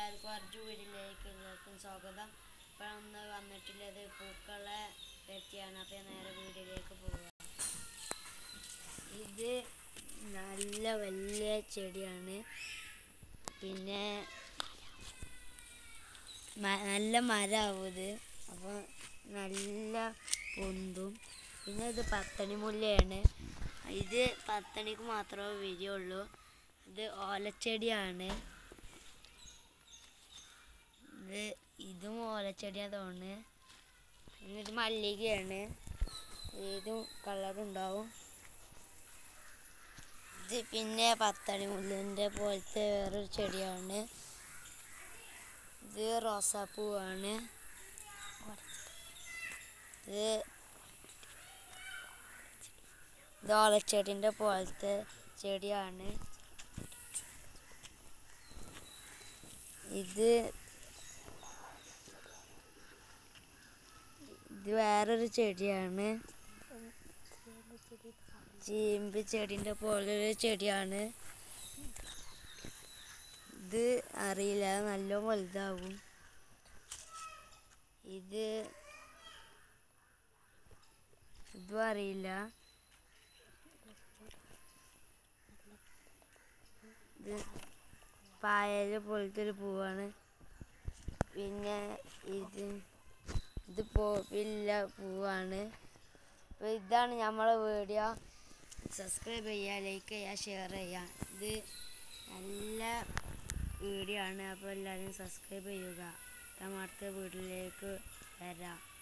എല്ലാവർക്കും അർജു വീട്ടിലേക്ക് എല്ലാവർക്കും സ്വാഗതം ഇപ്പോൾ ഒന്ന് വന്നിട്ടുള്ളത് പൂക്കളെ പറ്റിയാണ് അപ്പോൾ നേരെ വീട്ടിലേക്ക് പോവുക ഇത് നല്ല വലിയ ചെടിയാണ് പിന്നെ മ- നല്ല മരമാവും ഇത് അപ്പോൾ നല്ല പൊന്തും പിന്നെ ഇത് പത്തണി മുല്ലയാണ് ഇത് പത്തണിക്ക് മാത്രമേ വിരിയുള്ളൂ ഇത് ഓലച്ചെടിയാണ് ഇത് ഇതും ഓലച്ചെടിയാണ് തോന്നുന്നത് പിന്നെ ഇത് മല്ലികയാണ് ഇതും കളറുണ്ടാവും ഇത് പിന്നെ പത്തണി മുല്ലിൻ്റെ പോലത്തെ വേറൊരു ചെടിയാണ് ഇത് റോസാപ്പൂവാണ് ഇത് ഇത് ഓലച്ചെടിൻ്റെ പോലത്തെ ചെടിയാണ് ഇത് ഇത് വേറൊരു ചെടിയാണ് ചീമ്പ് ചെടിൻ്റെ പോലൊരു ചെടിയാണ് ഇത് അറിയില്ല നല്ല വലുതാവും ഇത് ഇതും അറിയില്ല ഇത് പായല് പോലത്തെ ഒരു പൂവാണ് പിന്നെ ഇത് ഇത് പോവില്ല പൂവാണ് അപ്പോൾ ഇതാണ് നമ്മളെ വീഡിയോ സബ്സ്ക്രൈബ് ചെയ്യുക ലൈക്ക് ചെയ്യുക ഷെയർ ചെയ്യുക ഇത് നല്ല വീഡിയോ ആണ് അപ്പോൾ എല്ലാവരും സബ്സ്ക്രൈബ് ചെയ്യുക ഞാൻ അടുത്ത വീട്ടിലേക്ക് വരാം